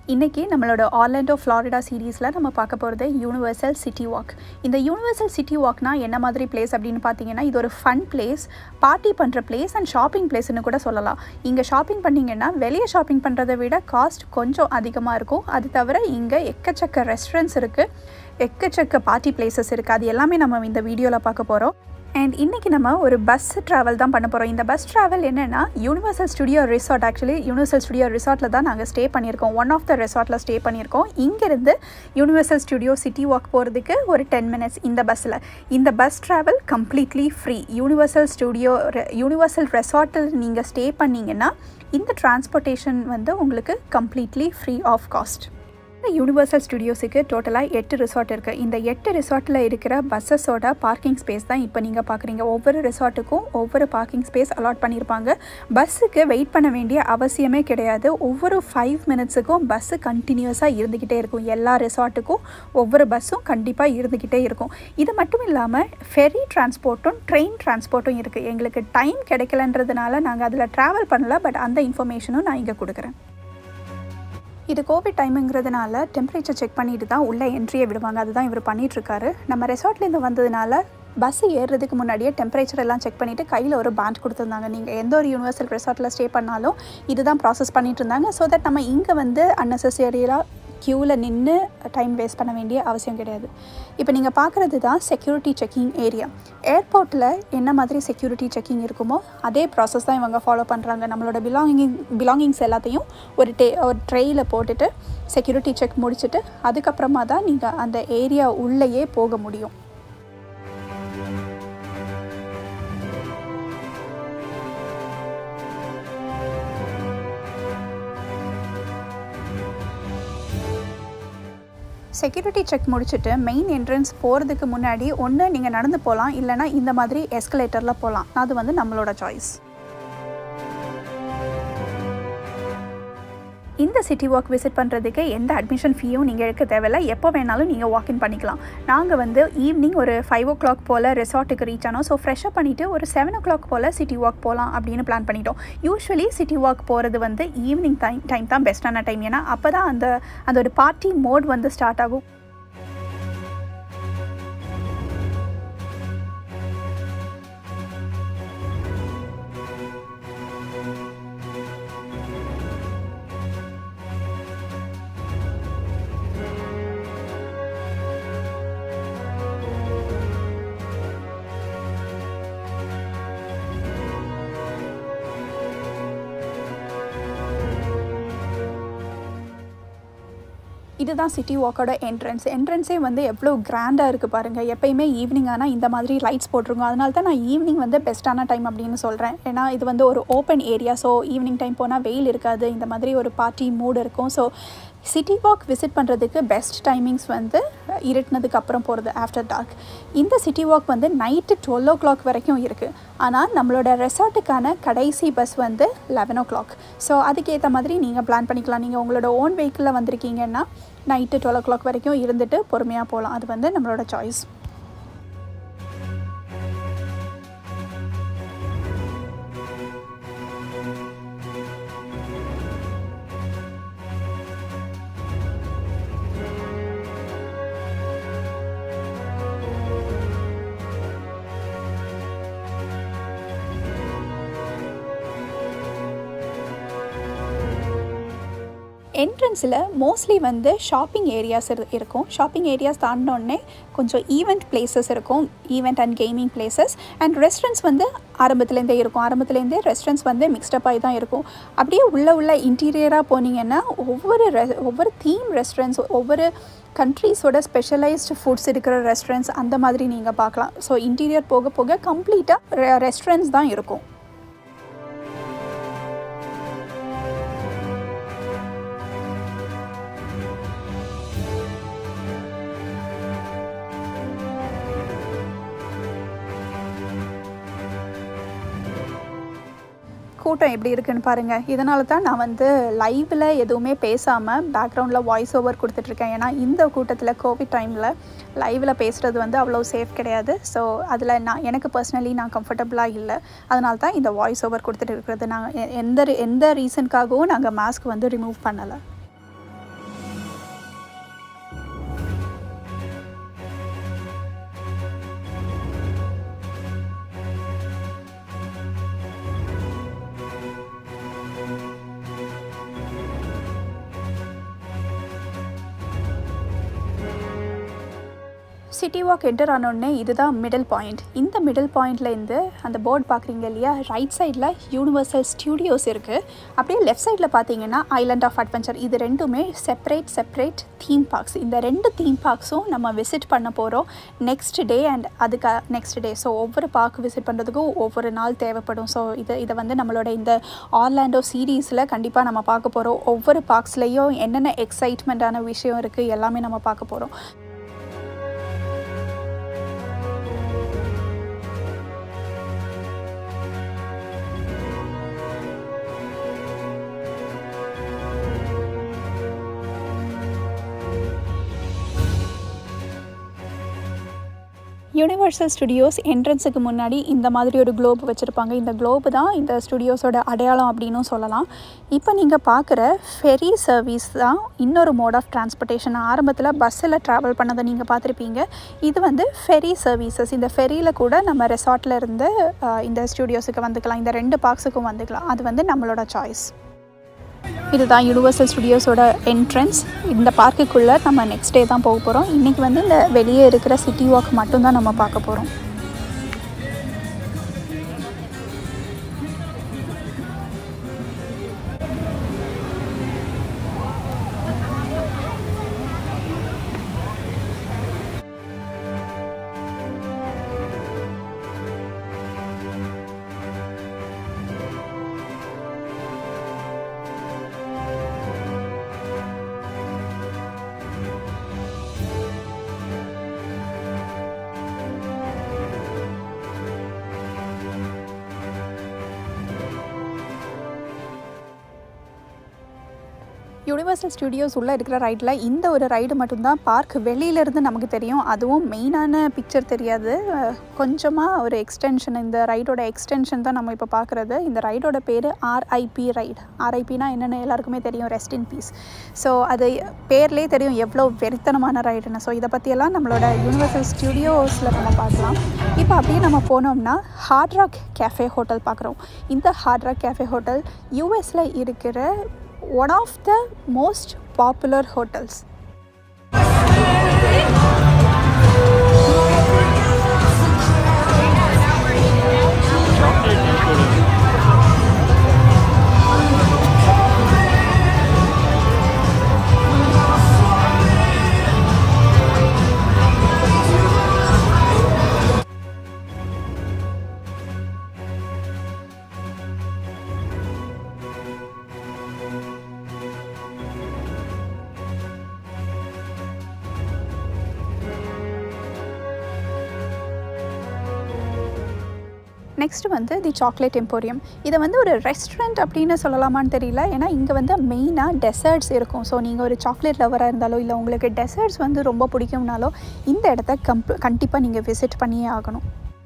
இன்றைக்கி நம்மளோட Orlando Florida சீரீஸில் நம்ம பார்க்க போகிறது யூனிவர்சல் சிட்டி வாக் இந்த யூனிவர்சல் சிட்டி வாக்னா என்ன மாதிரி பிளேஸ் அப்படின்னு பார்த்தீங்கன்னா இது ஒரு ஃபன் பிளேஸ் பார்ட்டி பண்ணுற பிளேஸ் அண்ட் ஷாப்பிங் பிளேஸ்னு கூட சொல்லலாம் இங்கே ஷாப்பிங் பண்ணிங்கன்னா வெளியே ஷாப்பிங் பண்ணுறதை விட காஸ்ட் கொஞ்சம் அதிகமாக இருக்கும் அது தவிர இங்கே எக்கச்சக்க ரெஸ்டாரண்ட்ஸ் இருக்குது எக்கச்சக்க பார்ட்டி பிளேசஸ் இருக்குது அது எல்லாமே நம்ம இந்த வீடியோவில் பார்க்க போகிறோம் அண்ட் இன்றைக்கி நம்ம ஒரு பஸ் ட்ராவல் தான் பண்ண போகிறோம் இந்த பஸ் ட்ராவல் என்னென்னா universal studio resort actually universal studio ரிசார்ட்டில் தான் நாங்கள் ஸ்டே பண்ணியிருக்கோம் ஒன் ஆஃப் த ரெசார்ட்டில் ஸ்டே பண்ணியிருக்கோம் இங்கேருந்து யூனிவர்சல் ஸ்டுடியோ சிட்டி வாக் போகிறதுக்கு ஒரு டென் மினிட்ஸ் இந்த பஸ்ஸில் இந்த bus travel completely free universal studio universal ரெசார்ட்டில் நீங்கள் ஸ்டே பண்ணிங்கன்னா இந்த டிரான்ஸ்போர்ட்டேஷன் வந்து உங்களுக்கு completely free of cost universal ஸ்டுடியோஸுக்கு டோட்டலாக எட்டு ரிசார்ட் இருக்குது இந்த எட்டு ரிசார்ட்டில் இருக்கிற பஸ்ஸஸோட பார்க்கிங் ஸ்பேஸ் தான் இப்போ நீங்கள் பார்க்குறீங்க ஒவ்வொரு ரிசார்ட்டுக்கும் ஒவ்வொரு பார்க்கிங் ஸ்பேஸ் அலாட் பண்ணியிருப்பாங்க பஸ்ஸுக்கு வெயிட் பண்ண வேண்டிய அவசியமே கிடையாது ஒவ்வொரு ஃபைவ் மினிட்ஸுக்கும் பஸ்ஸு கண்டினியூஸாக இருந்துக்கிட்டே இருக்கும் எல்லா ரிசார்ட்டுக்கும் ஒவ்வொரு பஸ்ஸும் கண்டிப்பாக இருந்துக்கிட்டே இருக்கும் இது மட்டும் இல்லாமல் ஃபெரி டிரான்ஸ்போர்ட்டும் ட்ரெயின் டிரான்ஸ்போர்ட்டும் இருக்குது எங்களுக்கு டைம் கிடைக்கலன்றதுனால நாங்கள் அதில் ட்ராவல் பண்ணல பட் அந்த இன்ஃபர்மேஷனும் நான் இங்கே கொடுக்குறேன் இது கோவிட் டைமுங்கிறதுனால டெம்பரேச்சர் செக் பண்ணிட்டு தான் உள்ளே என்ட்ரியை விடுவாங்க அதுதான் இவர் பண்ணிகிட்ருக்காரு நம்ம ரெசார்ட்லேருந்து வந்ததுனால பஸ் ஏறுறதுக்கு முன்னாடியே டெம்பரேச்சர் எல்லாம் செக் பண்ணிவிட்டு கையில் ஒரு பேண்ட் கொடுத்துருந்தாங்க நீங்கள் எந்த ஒரு யூனிவர்சல் ரெசார்ட்டில் ஸ்டே பண்ணாலும் இதுதான் ப்ராசஸ் பண்ணிட்டு இருந்தாங்க ஸோ தட் நம்ம இங்கே வந்து அன்னெசரியாக க்யூவில் நின்று டைம் வேஸ்ட் பண்ண வேண்டிய அவசியம் கிடையாது இப்போ நீங்கள் பார்க்குறது தான் செக்யூரிட்டி செக்கிங் ஏரியா ஏர்போர்ட்டில் என்ன மாதிரி செக்யூரிட்டி செக்கிங் இருக்குமோ அதே ப்ராசஸ் தான் இவங்க ஃபாலோ பண்ணுறாங்க நம்மளோட பிலாங்கிங் பிலாங்கிங்ஸ் எல்லாத்தையும் ஒரு டே ஒரு ட்ரெயில் போட்டுட்டு செக்யூரிட்டி செக் முடிச்சுட்டு அதுக்கப்புறமா தான் நீங்கள் அந்த ஏரியா உள்ளேயே போக முடியும் செக்யூரிட்டி செக் முடிச்சுட்டு மெயின் என்ட்ரன்ஸ் போகிறதுக்கு முன்னாடி ஒன்று நீங்கள் நடந்து போகலாம் இல்லைனா இந்த மாதிரி எஸ்கலேட்டரில் போகலாம் அது வந்து நம்மளோட சாய்ஸ் இந்த சிட்டி வாக் விசிட் பண்ணுறதுக்கு எந்த அட்மிஷன் ஃபீயும் நீங்கள் எடுக்க தேவையில்ல எப்போ வேணாலும் நீங்கள் வாக்இன் பண்ணிக்கலாம் நாங்கள் வந்து ஈவினிங் ஒரு ஃபைவ் ஓ கிளாக் போல் ரெசார்ட்டுக்கு ரீச் ஆனோம் ஸோ ஃப்ரெஷ்ஷப் பண்ணிவிட்டு ஒரு செவன் ஓ கிளாக் போல் சிட்டி வாக் போகலாம் அப்படின்னு பிளான் பண்ணிட்டோம் யூஸ்வலி சிட்டி வாக் போகிறது வந்து ஈவினிங் டைம் டைம் தான் பெஸ்ட்டான டைம் ஏன்னா அப்போ தான் அந்த அந்த ஒரு பார்ட்டி மோட் வந்து ஸ்டார்ட் ஆகும் இதுதான் சிட்டி வாக்கோட என்ட்ரன்ஸ் என்ட்ரன்ஸே வந்து எவ்வளோ கிராண்டாக இருக்குது பாருங்கள் எப்பயுமே ஈவினிங் ஆனால் இந்த மாதிரி லைட்ஸ் போட்டிருக்கோம் அதனால தான் நான் ஈவினிங் வந்து பெஸ்ட்டான டைம் அப்படின்னு சொல்கிறேன் ஏன்னா இது வந்து ஒரு open area so evening time போனால் வெயில் இருக்காது இந்த மாதிரி ஒரு பார்ட்டி மூடு இருக்கும் ஸோ சிட்டி வாக் விசிட் பண்ணுறதுக்கு பெஸ்ட் டைமிங்ஸ் வந்து இருட்டினதுக்கு அப்புறம் போகிறது ஆஃப்டர் டார்க் இந்த சிட்டி வாக் வந்து நைட்டு டுவெல் ஓ கிளாக் வரைக்கும் இருக்குது ஆனால் நம்மளோட ரெசார்ட்டுக்கான கடைசி பஸ் வந்து லெவன் ஓ கிளாக் ஸோ அதுக்கேற்ற மாதிரி நீங்கள் பிளான் பண்ணிக்கலாம் நீங்கள் உங்களோட ஓன் வெஹிக்கிளில் வந்திருக்கீங்கன்னா நைட்டு டுவெல் ஓ கிளாக் வரைக்கும் இருந்துட்டு பொறுமையாக போகலாம் அது வந்து நம்மளோட சாய்ஸ் என்ட்ரன்ஸில் மோஸ்ட்லி வந்து ஷாப்பிங் ஏரியாஸ் இருக்கும் ஷாப்பிங் ஏரியாஸ் தாண்டினோடனே கொஞ்சம் ஈவெண்ட் பிளேசஸ் இருக்கும் event and gaming places and restaurants வந்து ஆரம்பத்துலேருந்தே இருக்கும் ஆரம்பத்துலேருந்தே ரெஸ்டாரண்ட்ஸ் வந்து மிக்ஸ்டப் ஆகி தான் இருக்கும் அப்படியே உள்ள உள்ள இன்டீரியராக போனீங்கன்னா ஒவ்வொரு ரெ ஒவ்வொரு தீம் ரெஸ்டாரண்ட்ஸ் ஒவ்வொரு கண்ட்ரீஸோட ஸ்பெஷலைஸ்டு ஃபுட்ஸ் இருக்கிற ரெஸ்டாரண்ட்ஸ் அந்த மாதிரி நீங்கள் பார்க்கலாம் ஸோ இன்டீரியர் போக போக கம்ப்ளீட்டாக ரெஸ்டாரண்ட்ஸ் தான் இருக்கும் கூட்டம் எப்படி இருக்குன்னு பாருங்கள் இதனால தான் நான் வந்து லைவில் எதுவுமே பேசாமல் பேக்ரவுண்டில் வாய்ஸ் ஓவர் கொடுத்துட்ருக்கேன் ஏன்னா இந்த கூட்டத்தில் கோவிட் டைமில் லைவில் பேசுகிறது வந்து அவ்வளோ சேஃப் கிடையாது ஸோ அதில் நான் எனக்கு பர்சனலி நான் கம்ஃபர்டபுளாக இல்லை அதனால தான் இந்த வாய்ஸ் ஓவர் கொடுத்துட்டு இருக்கிறது நாங்கள் எ- எந்த எந்த ரீசனுக்காகவும் நாங்கள் மாஸ்க் வந்து ரிமூவ் பண்ணலை சிட்டி வாக் என்டர் ஆனோடனே இதுதான் மிடில் பாயிண்ட் இந்த மிடில் பாயிண்ட்லேருந்து அந்த போர்டு பார்க்குறீங்க இல்லையா ரைட் சைடில் யூனிவர்சல் ஸ்டூடியோஸ் இருக்குது அப்படியே லெஃப்ட் சைடில் பார்த்தீங்கன்னா ஐலண்ட் ஆஃப் அட்வென்ச்சர் இது ரெண்டுமே செப்பரேட் செப்பரேட் தீம் பார்க்ஸ் இந்த ரெண்டு தீம் பார்க்ஸும் நம்ம விசிட் பண்ண போகிறோம் நெக்ஸ்ட் டே அண்ட் அதுக்கு நெக்ஸ்ட் டே ஸோ ஒவ்வொரு பார்க் விசிட் பண்ணுறதுக்கும் ஒவ்வொரு நாள் தேவைப்படும் ஸோ இது இதை வந்து நம்மளோட இந்த ஆர்லாண்டோ சீரீஸில் கண்டிப்பாக நம்ம பார்க்க போகிறோம் ஒவ்வொரு பார்க்ஸ்லேயும் என்னென்ன எக்ஸைட்மெண்ட்டான விஷயம் இருக்குது எல்லாமே நம்ம பார்க்க போகிறோம் யூனிவர்சல் ஸ்டுடியோஸ் என்ட்ரன்ஸுக்கு முன்னாடி இந்த மாதிரி ஒரு குளோப் வச்சுருப்பாங்க இந்த குளோப் தான் இந்த ஸ்டுடியோஸோட அடையாளம் அப்படின்னும் சொல்லலாம் இப்போ நீங்கள் பார்க்குற ஃபெரி சர்வீஸ் தான் இன்னொரு மோட் ஆஃப் டிரான்ஸ்போர்ட்டேஷன் ஆரம்பத்தில் பஸ்ஸில் ட்ராவல் பண்ணதை நீங்கள் பார்த்துருப்பீங்க இது வந்து ஃபெரி சர்வீசஸ் இந்த ஃபெரியில் கூட நம்ம ரெசார்ட்டில் இருந்து அஹ், இந்த ஸ்டுடியோஸுக்கு வந்துக்கலாம் இந்த ரெண்டு பார்க்ஸுக்கும் வந்துக்கலாம் அது வந்து நம்மளோட சாய்ஸ் இதுதான் யூனிவர்சல் ஸ்டுடியோஸோட என்ட்ரன்ஸ் இந்த பார்க்குக்குள்ளே நம்ம நெக்ஸ்ட் டே தான் போக போகிறோம் இன்றைக்கி வந்து இந்த வெளியே இருக்கிற சிட்டி வாக் மட்டும்தான் நம்ம பார்க்க போகிறோம் யூனிவர்சல் ஸ்டுடியோஸ் உள்ளே இருக்கிற ரைடில் இந்த ஒரு ரைடு மட்டும்தான் பார்க் வெளியிலேருந்து நமக்கு தெரியும் அதுவும் மெயினான பிக்சர் தெரியாது கொஞ்சமாக ஒரு எக்ஸ்டென்ஷன் இந்த ரைடோட எக்ஸ்டென்ஷன் தான் நம்ம இப்போ பார்க்குறது இந்த ரைடோட பேர் ஆர்ஐபி ரைடு ஆர்ஐபினா என்னென்னு எல்லாருக்குமே தெரியும் ரெஸ்ட் இன் பீஸ் ஸோ அது பேர்லேயே தெரியும் எவ்வளோ வெறித்தனமான ரைடுன்னு ஸோ இதை பற்றியெல்லாம் நம்மளோட யூனிவர்சல் ஸ்டுடியோஸில் நம்ம பார்க்கலாம் இப்போ அப்படியே நம்ம போனோம்னா ஹார்ட் ராக் கேஃபே ஹோட்டல் பார்க்குறோம் இந்த ஹார்ட் ராக் கேஃபே ஹோட்டல் யூஎஸில் இருக்கிற one of the most popular hotels. Next வந்து தி சாக்லேட் எம்போரியம் இதை வந்து ஒரு ரெஸ்டாரண்ட் அப்படின்னு சொல்லலாமான்னு தெரியல ஏன்னா இங்கே வந்து மெயினாக டெசர்ட்ஸ் இருக்கும் ஸோ நீங்கள் ஒரு சாக்லேட் லவராக இருந்தாலோ இல்லை உங்களுக்கு டெசர்ட்ஸ் வந்து ரொம்ப பிடிக்கும்னாலோ இந்த இடத்த கம்ப் கண்டிப்பாக நீங்கள் விசிட் பண்ணியே ஆகணும்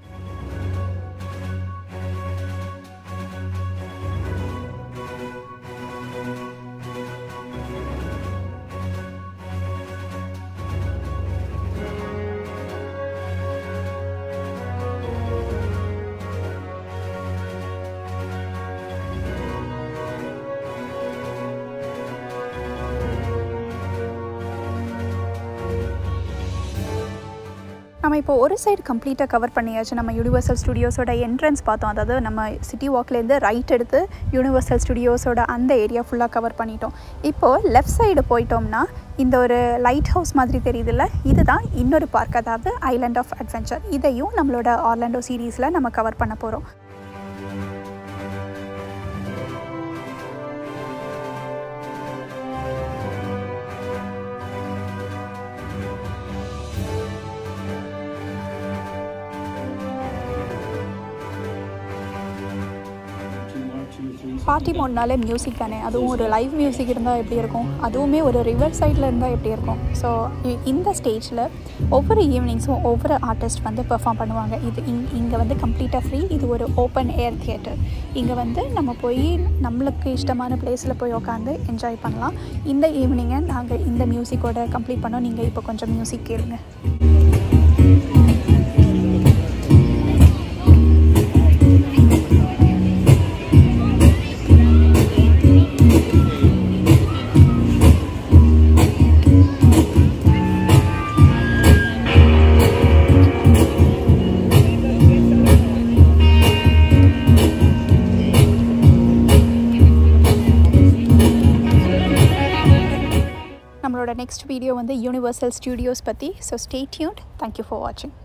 நம்ம இப்போ ஒரு சைடு கம்ப்ளீட்டாக கவர் பண்ணியாச்சு நம்ம யூனிவர்சல் ஸ்டுடியோஸோட என்ட்ரன்ஸ் பார்த்தோம் அதாவது நம்ம சிட்டி வாக்லேருந்து ரைட் எடுத்து யூனிவர்சல் ஸ்டுடியோஸோட அந்த ஏரியா ஃபுல்லாக கவர் பண்ணிட்டோம் இப்போது லெஃப்ட் சைடு போயிட்டோம்னா இந்த ஒரு லைட் ஹவுஸ் மாதிரி தெரியுதுல்ல இதுதான் இன்னொரு பார்க் அதாவது ஐலண்ட் ஆஃப் அட்வென்ச்சர் இதையும் நம்மளோட ஆர்லாண்டோ சீரீஸில் நம்ம கவர் பண்ண போகிறோம் பார்ட்டி மோட்னாலே மியூசிக் தானே அதுவும் ஒரு லைவ் மியூசிக் இருந்தால் எப்படி இருக்கும் அதுவுமே ஒரு ரிவர் சைடில் இருந்தால் எப்படி இருக்கும் ஸோ இந்த ஸ்டேஜில் ஒவ்வொரு ஈவினிங்ஸும் ஒவ்வொரு ஆர்டிஸ்ட் வந்து பெர்ஃபார்ம் பண்ணுவாங்க இது இங் இங்கே வந்து கம்ப்ளீட்டாக ஃப்ரீ இது ஒரு ஓப்பன் ஏர் தியேட்டர் இங்கே வந்து நம்ம போய் நம்மளுக்கு இஷ்டமான பிளேஸில் போய் உட்காந்து என்ஜாய் பண்ணலாம் இந்த ஈவினிங்கை நாங்கள் இந்த மியூசிக்கோட கம்ப்ளீட் பண்ணோம் நீங்கள் இப்போ கொஞ்சம் மியூசிக் கேளுங்க நெக்ஸ்ட் வீடியோ வந்து யூனிவர்சல் ஸ்டூடியோஸ் பற்றி so stay tuned thank you for வாட்சிங்